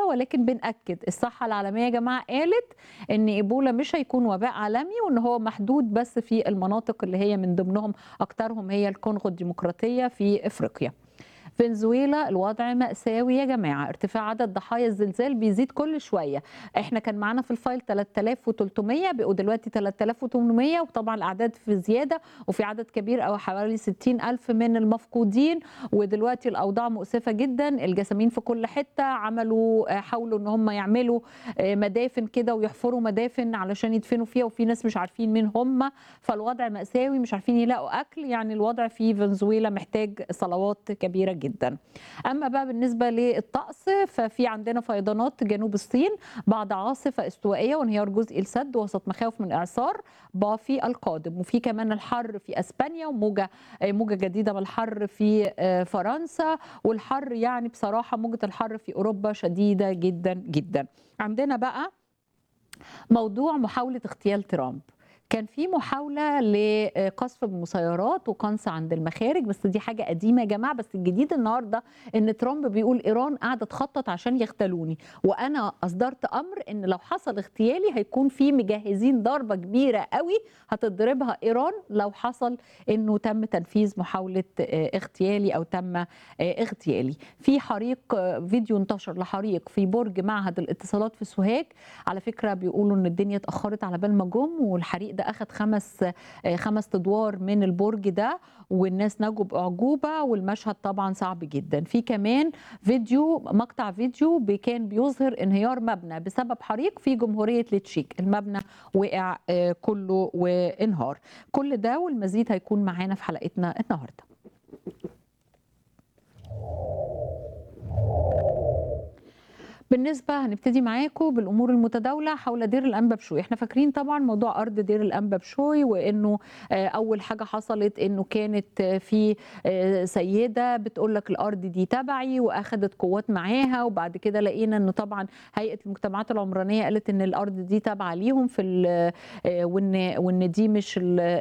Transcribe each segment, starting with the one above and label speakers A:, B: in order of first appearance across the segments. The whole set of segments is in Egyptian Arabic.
A: ولكن بنأكد الصحة العالمية يا جماعة قالت إن إيبولا مش هيكون وباء عالمي وإن هو محدود بس في المناطق اللي هي من ضمنهم أكترهم هي الكونغو الديمقراطية في إفريقيا. فنزويلا الوضع مأساوي يا جماعة ارتفاع عدد ضحايا الزلزال بيزيد كل شوية احنا كان معانا في الفايل 3300 بقوا دلوقتي 3800 وطبعا الأعداد في زيادة وفي عدد كبير أو حوالي 60 ألف من المفقودين ودلوقتي الأوضاع مؤسفة جدا الجسامين في كل حتة عملوا حاولوا ان هم يعملوا مدافن كده ويحفروا مدافن علشان يدفنوا فيها وفي ناس مش عارفين مين هم فالوضع مأساوي مش عارفين يلاقوا أكل يعني الوضع في فنزويلا محتاج صلوات كبيرة جدا جدا اما بقى بالنسبه للطقس ففي عندنا فيضانات جنوب الصين بعد عاصفه استوائيه وانهيار جزء السد وسط مخاوف من اعصار بافي القادم وفي كمان الحر في اسبانيا وموجه موجه جديده من الحر في فرنسا والحر يعني بصراحه موجه الحر في اوروبا شديده جدا جدا عندنا بقى موضوع محاوله اغتيال ترامب كان في محاوله لقصف بالمسيرات وقنص عند المخارج بس دي حاجه قديمه يا جماعه بس الجديد النهارده ان ترامب بيقول ايران قاعده تخطط عشان يغتالوني وانا اصدرت امر ان لو حصل اغتيالي هيكون في مجهزين ضربه كبيره قوي هتضربها ايران لو حصل انه تم تنفيذ محاوله اغتيالي او تم اغتيالي في حريق فيديو انتشر لحريق في برج معهد الاتصالات في سوهاج على فكره بيقولوا ان الدنيا اتاخرت على بال ما جم والحريق ده اخذ خمس خمس ادوار من البرج ده والناس نجوا باعجوبه والمشهد طبعا صعب جدا في كمان فيديو مقطع فيديو كان بيظهر انهيار مبنى بسبب حريق في جمهوريه التشيك المبنى وقع كله وانهار كل ده والمزيد هيكون معانا في حلقتنا النهارده بالنسبه هنبتدي معاكم بالامور المتداوله حول دير الانبا بشوي احنا فاكرين طبعا موضوع ارض دير الانبا بشوي وانه اول حاجه حصلت انه كانت في سيده بتقول لك الارض دي تبعي واخدت قوات معاها وبعد كده لقينا انه طبعا هيئه المجتمعات العمرانيه قالت ان الارض دي تابعه ليهم في وان وان دي مش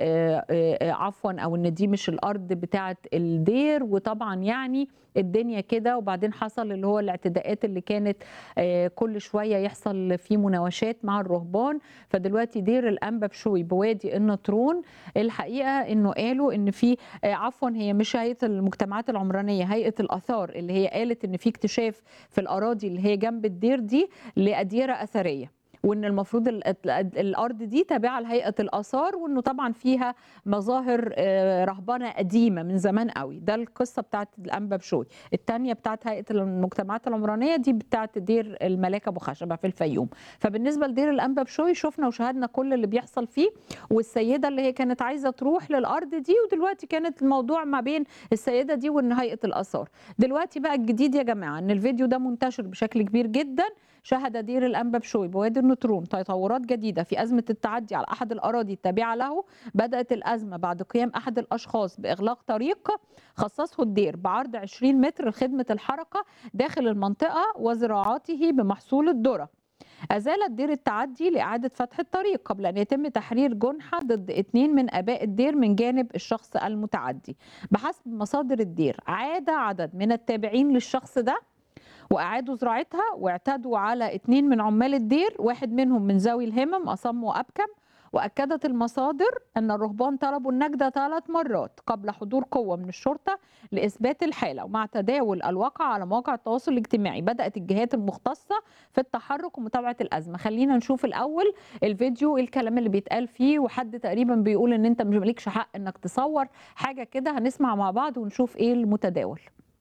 A: عفوا او ان دي مش الارض بتاعه الدير وطبعا يعني الدنيا كده وبعدين حصل اللي هو الاعتداءات اللي كانت كل شويه يحصل في مناوشات مع الرهبان فدلوقتي دير الانبا بشوي بوادي النطرون الحقيقه انه قالوا ان في عفوا هي مش هيئه المجتمعات العمرانيه هيئه الاثار اللي هي قالت ان في اكتشاف في الاراضي اللي هي جنب الدير دي لاديره اثريه وان المفروض الارض دي تابعه لهيئه الاثار وانه طبعا فيها مظاهر رهبنه قديمه من زمان قوي ده القصه بتاعت الانبا بشوي الثانيه بتاعت هيئه المجتمعات العمرانيه دي بتاعت دير الملاكه ابو خشبه في الفيوم فبالنسبه لدير الانبا بشوي شفنا وشاهدنا كل اللي بيحصل فيه والسيده اللي هي كانت عايزه تروح للارض دي ودلوقتي كانت الموضوع ما بين السيده دي وان هيئه الاثار دلوقتي بقى الجديد يا جماعه ان الفيديو ده منتشر بشكل كبير جدا شهد دير الانبا بشوي بوادي النطرون تطورات جديده في ازمه التعدي على احد الاراضي التابعه له بدات الازمه بعد قيام احد الاشخاص باغلاق طريق خصصه الدير بعرض 20 متر لخدمه الحركه داخل المنطقه وزراعاته بمحصول الذره أزال الدير التعدي لإعادة فتح الطريق قبل أن يتم تحرير جنحة ضد اثنين من آباء الدير من جانب الشخص المتعدي بحسب مصادر الدير عاد عدد من التابعين للشخص ده واعادوا زراعتها واعتدوا على اثنين من عمال الدير واحد منهم من ذوي الهمم اصم وابكم واكدت المصادر ان الرهبان طلبوا النجده ثلاث مرات قبل حضور قوه من الشرطه لاثبات الحاله ومع تداول الواقع على مواقع التواصل الاجتماعي بدات الجهات المختصه في التحرك ومتابعه الازمه خلينا نشوف الاول الفيديو ايه الكلام اللي بيتقال فيه وحد تقريبا بيقول ان انت مش مالكش حق انك تصور حاجه كده هنسمع مع بعض ونشوف ايه المتداول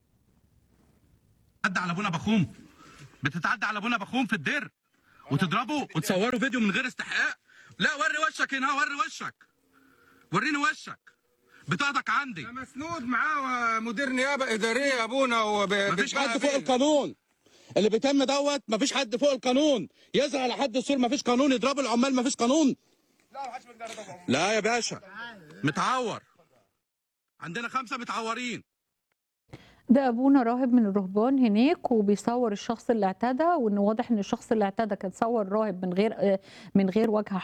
B: بتتعدى على ابونا بخوم بتتعدى على ابونا بخوم في الدير وتضربه وتصوروا فيديو من غير استحقاق لا وري وشك هنا وري وشك وريني وشك بطاقتك عندي
C: ده مسنود معاه مدير نيابه اداريه يا ابونا وب...
B: مفيش
C: بتبقى
B: حد
C: فوق
B: فوق القانون اللي بيتم دوت مفيش حد فوق القانون يزرع لحد السور مفيش قانون يضرب العمال مفيش قانون لا يا باشا متعور عندنا خمسه متعورين
A: ده ابونا راهب من الرهبان هناك وبيصور الشخص اللي اعتدى وان واضح ان الشخص اللي اعتدى كان صور راهب من غير من غير وجه حق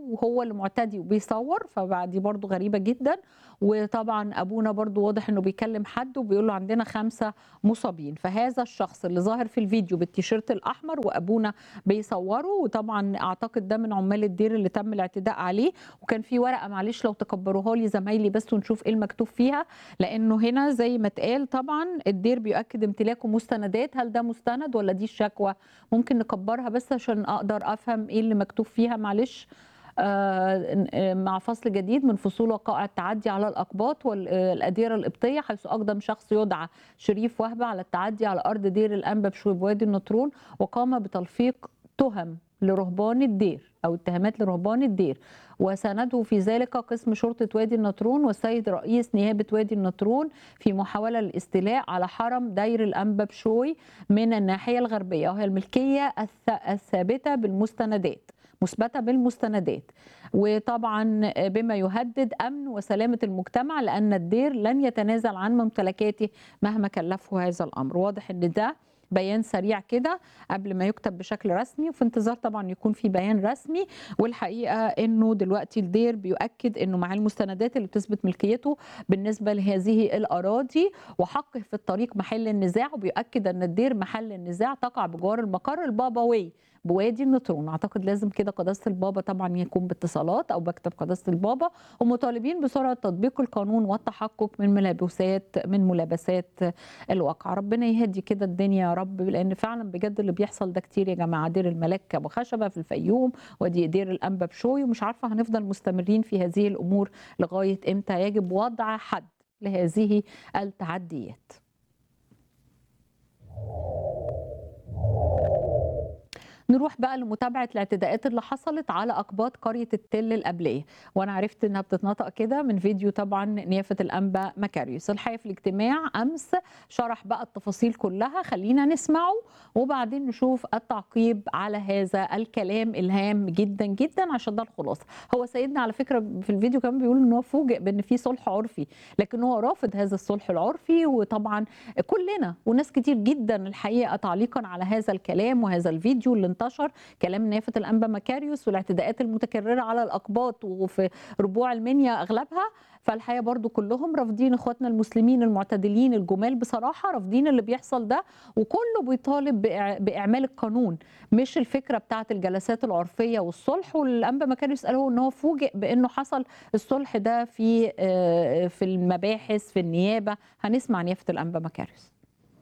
A: وهو اللي معتدي وبيصور فدي برضو غريبه جدا وطبعا ابونا برضو واضح انه بيكلم حد وبيقول له عندنا خمسه مصابين فهذا الشخص اللي ظاهر في الفيديو بالتيشيرت الاحمر وابونا بيصوره وطبعا اعتقد ده من عمال الدير اللي تم الاعتداء عليه وكان في ورقه معلش لو تكبروها لي زمايلي بس ونشوف ايه المكتوب فيها لانه هنا زي ما اتقال طبعا الدير بيؤكد امتلاكه مستندات هل ده مستند ولا دي الشكوى ممكن نكبرها بس عشان اقدر افهم ايه اللي مكتوب فيها معلش آه، مع فصل جديد من فصول وقائع التعدي على الأقباط والأديرة القبطية حيث أقدم شخص يدعى شريف وهبة على التعدي على أرض دير الأنبا بشوي بوادي النطرون وقام بتلفيق تهم لرهبان الدير أو اتهامات لرهبان الدير وسانده في ذلك قسم شرطة وادي النطرون والسيد رئيس نيابة وادي النطرون في محاولة للاستيلاء على حرم دير الأنبا بشوي من الناحية الغربية وهي الملكية الث- الثابتة بالمستندات مثبته بالمستندات وطبعا بما يهدد امن وسلامه المجتمع لان الدير لن يتنازل عن ممتلكاته مهما كلفه هذا الامر واضح ان ده بيان سريع كده قبل ما يكتب بشكل رسمي وفي انتظار طبعا يكون في بيان رسمي والحقيقه انه دلوقتي الدير بيؤكد انه مع المستندات اللي بتثبت ملكيته بالنسبه لهذه الاراضي وحقه في الطريق محل النزاع وبيؤكد ان الدير محل النزاع تقع بجوار المقر البابوي بوادي النطرون اعتقد لازم كده قداسه البابا طبعا يكون باتصالات او مكتب قداسه البابا ومطالبين بسرعه تطبيق القانون والتحقق من ملابسات من ملابسات الواقع ربنا يهدي كده الدنيا يا رب لان فعلا بجد اللي بيحصل ده كتير يا جماعه دير الملاك ابو خشبه في الفيوم ودي دير الانبا بشوي ومش عارفه هنفضل مستمرين في هذه الامور لغايه امتى يجب وضع حد لهذه التعديات نروح بقى لمتابعه الاعتداءات اللي حصلت على اقباط قريه التل القبليه وانا عرفت انها بتتنطق كده من فيديو طبعا نيافه الانبا مكاريوس الحقيقه في الاجتماع امس شرح بقى التفاصيل كلها خلينا نسمعه وبعدين نشوف التعقيب على هذا الكلام الهام جدا جدا عشان ده الخلاصه هو سيدنا على فكره في الفيديو كمان بيقول ان هو فوجئ بان في صلح عرفي لكن هو رافض هذا الصلح العرفي وطبعا كلنا وناس كتير جدا الحقيقه تعليقا على هذا الكلام وهذا الفيديو اللي انتشر كلام نافه الانبا مكاريوس والاعتداءات المتكرره على الاقباط وفي ربوع المنيا اغلبها فالحقيقه برضو كلهم رافضين اخواتنا المسلمين المعتدلين الجمال بصراحه رافضين اللي بيحصل ده وكله بيطالب بإع- باعمال القانون مش الفكره بتاعه الجلسات العرفيه والصلح والانبا مكاريوس قال هو ان هو فوجئ بانه حصل الصلح ده في آه، في المباحث في النيابه هنسمع نيافه الانبا مكاريوس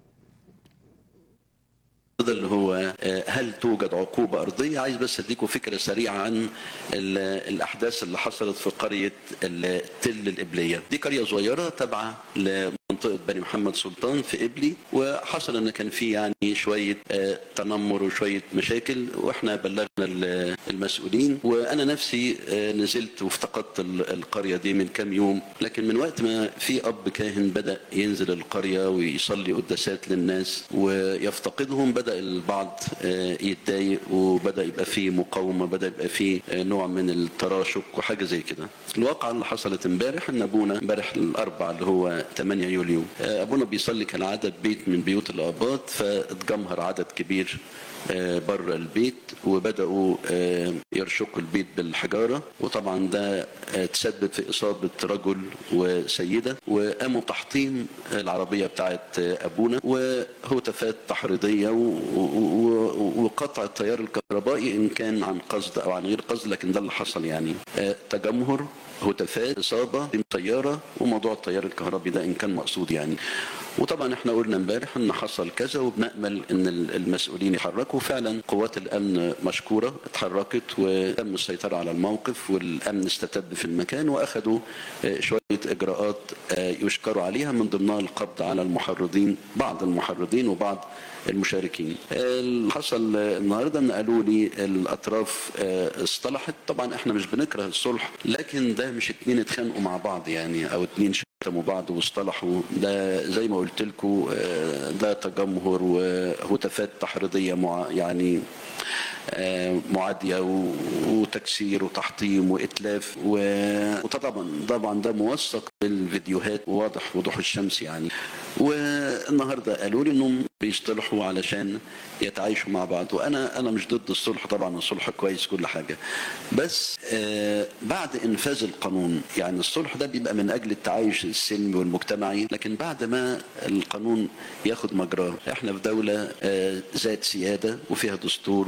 D: ده اللي هو آه، هل توجد عقوبة أرضية عايز بس أديكم فكرة سريعة عن ال- الأحداث اللي حصلت في قرية التل الإبلية دي قرية صغيرة تابعة لمنطقة بني محمد سلطان في إبلي وحصل إن كان في يعني شوية آه، تنمر وشوية مشاكل وإحنا بلغنا ال- المسؤولين وأنا نفسي آه، نزلت وافتقدت ال- القرية دي من كام يوم لكن من وقت ما في أب كاهن بدأ ينزل القرية ويصلي قداسات للناس ويفتقدهم بدأ البعض آه، يتضايق وبدأ يبقى فيه مقاومة بدأ يبقى فيه آه، نوع من التراشق وحاجة زي كده الواقعة اللي حصلت امبارح ان ابونا امبارح الاربع اللي هو 8 يوليو آه، ابونا بيصلي كان عدد بيت من بيوت الاباط فاتجمهر عدد كبير آه، بره البيت وبداوا آه، يرشقوا البيت بالحجاره وطبعا ده آه، تسبب في اصابه رجل وسيده وقاموا تحطيم العربيه بتاعت آه، ابونا وهتافات تحريضيه و- و- و- وقطع التيار الكهربائي ان كان عن قصد او عن غير قصد لكن ده اللي حصل يعني آه، تجمهر هتافات اصابه طياره وموضوع التيار الكهربي ده ان كان مقصود يعني وطبعا احنا قلنا امبارح ان حصل كذا وبنامل ان المسؤولين يتحركوا فعلا قوات الامن مشكوره اتحركت وتم السيطره على الموقف والامن استتب في المكان واخذوا آه، شويه اجراءات آه، يشكروا عليها من ضمنها القبض على المحرضين بعض المحرضين وبعض المشاركين اللي حصل النهارده ان قالوا لي الاطراف آه، اصطلحت طبعا احنا مش بنكره الصلح لكن ده مش اتنين اتخانقوا مع بعض يعني او اتنين شتموا بعض واصطلحوا ده زي ما قلت لكم ده تجمهر وهتافات تحريضيه مع يعني آه، معاديه و- وتكسير وتحطيم واتلاف و- وطبعا طبعا ده موثق بالفيديوهات واضح وضوح الشمس يعني والنهارده قالوا لي انهم بيصطلحوا علشان يتعايشوا مع بعض وانا انا مش ضد الصلح طبعا الصلح كويس كل حاجه بس آه بعد انفاذ القانون يعني الصلح ده بيبقى من اجل التعايش السلمي والمجتمعي لكن بعد ما القانون ياخد مجراه احنا في دوله آه ذات سياده وفيها دستور